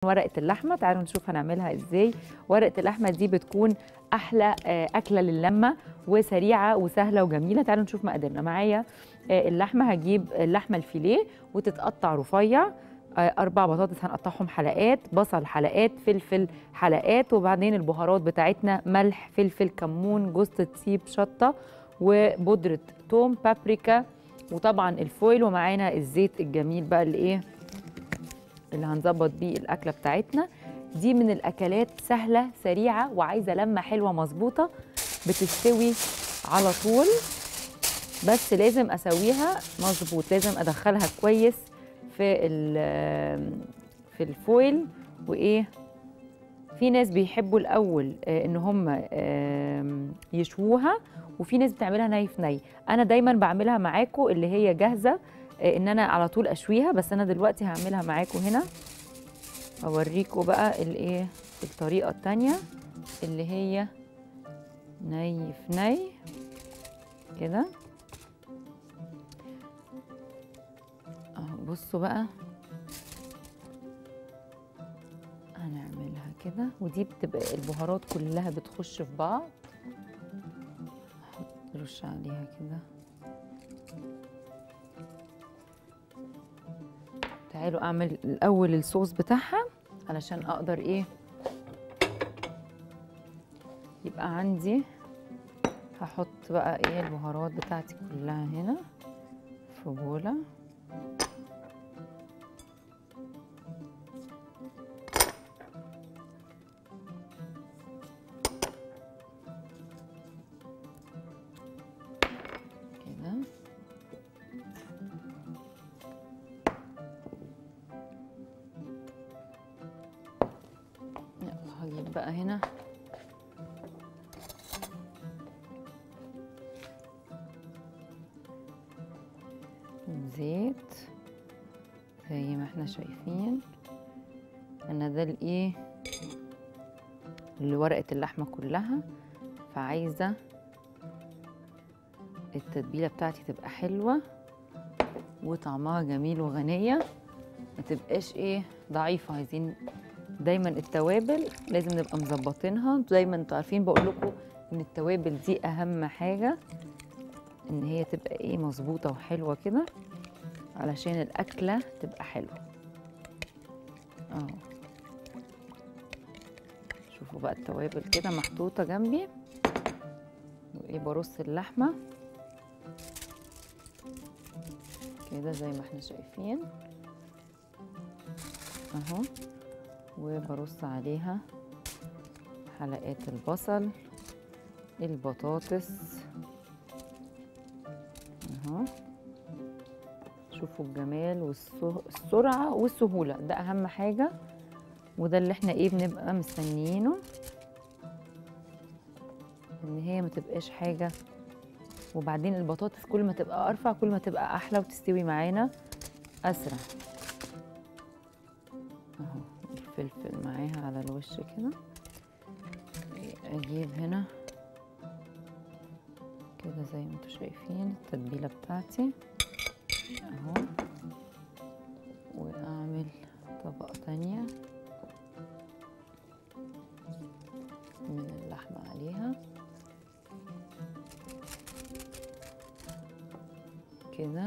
ورقه اللحمه تعالوا نشوف هنعملها ازاي ورقه اللحمه دي بتكون احلى آه، اكله للمه وسريعه وسهله وجميله تعالوا نشوف مقاديرنا معايا آه، اللحمه هجيب اللحمه الفيليه وتتقطع رفيع آه، اربع بطاطس هنقطعهم حلقات بصل حلقات فلفل حلقات وبعدين البهارات بتاعتنا ملح فلفل كمون جوز الطيب شطه وبودره توم بابريكا وطبعا الفويل ومعانا الزيت الجميل بقى اللي ايه اللي هنظبط بيه الاكله بتاعتنا دي من الاكلات سهله سريعه وعايزه لمه حلوه مظبوطه بتستوي على طول بس لازم اسويها مظبوط لازم ادخلها كويس في ال- في الفويل وايه في ناس بيحبوا الاول آه، ان هم آم، يشووها وفي ناس بتعملها ني في ني انا دايما بعملها معاكم اللي هي جاهزه آه، ان انا على طول اشويها بس انا دلوقتي هعملها معاكم هنا اوريكم بقى الايه الطريقه التانية اللي هي ني في ني كده اهو بصوا بقى هنعملها كده ودي بتبقى البهارات كلها بتخش في بعض احط رش عليها كده تعالوا اعمل الاول الصوص بتاعها علشان اقدر ايه يبقى عندي هحط بقى ايه البهارات بتاعتي كلها هنا في بوله كده يلا هجيب بقى هنا زيت زي ما احنا شايفين انا ده الايه اللي ورقه اللحمه كلها فعايزه التتبيله بتاعتي تبقى حلوه وطعمها جميل وغنيه ما تبقاش ايه ضعيفه عايزين دايما التوابل لازم نبقى مظبطينها انتوا دايما انتوا عارفين بقول لكم ان التوابل دي اهم حاجه ان هي تبقى ايه مظبوطه وحلوه كده علشان الاكله تبقى حلوه اه شوفوا بقى التوابل كده محطوطه جنبي وايه برص اللحمه كده زي ما احنا شايفين اهو وبرص عليها حلقات البصل البطاطس اهو شوفوا الجمال والسرعة والسهولة ده أهم حاجة وده اللي احنا ايه بنبقى مستنيينه ان هي ما تبقاش حاجة وبعدين البطاطس كل ما تبقى أرفع كل ما تبقى أحلى وتستوي معانا أسرع اهو الفلفل معاها على الوش كده اجيب هنا كده زي ما انتوا شايفين التتبيله بتاعتي اهو واعمل طبقه تانية من اللحمه عليها كده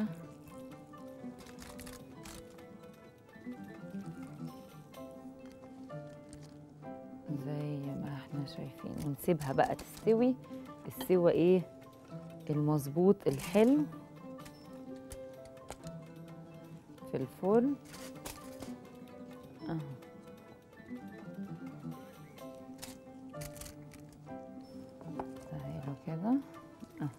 زي ما احنا شايفين ونسيبها بقى تستوي السوا ايه المظبوط الحلو في الفرن اهو تعالوا كده اهو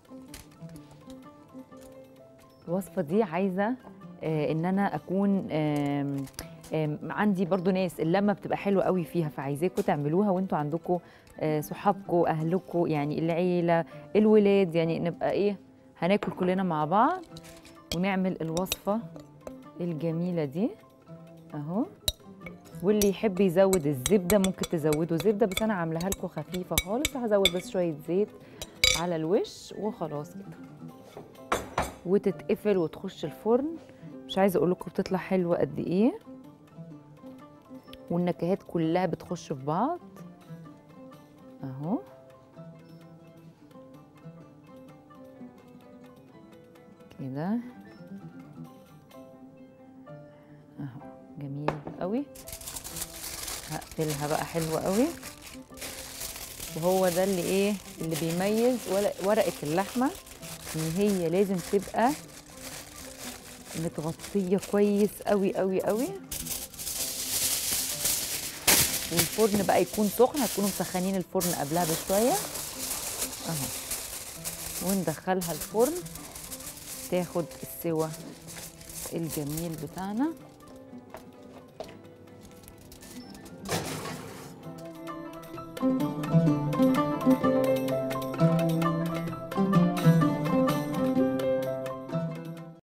الوصفه دي عايزه آه ان انا اكون آم آم، عندي برضو ناس اللمه بتبقى حلوه قوي فيها فعايزاكم تعملوها وانتوا عندكم آه، صحابكم اهلكم يعني العيله الولاد يعني نبقى ايه هناكل كلنا مع بعض ونعمل الوصفه الجميله دي اهو واللي يحب يزود الزبده ممكن تزودوا زبده بس انا عاملاها لكم خفيفه خالص هزود بس شويه زيت على الوش وخلاص كده وتتقفل وتخش الفرن مش عايزه اقول لكم بتطلع حلوه قد ايه والنكهات كلها بتخش في بعض اهو كده اهو جميل قوي هقفلها بقى حلوة قوي وهو ده اللي ايه اللي بيميز ورق- ورقة اللحمة ان هي لازم تبقى متغطية كويس قوي قوي قوي والفرن بقى يكون سخن هتكونوا مسخنين الفرن قبلها بشوية اهو وندخلها الفرن تاخد السوا الجميل بتاعنا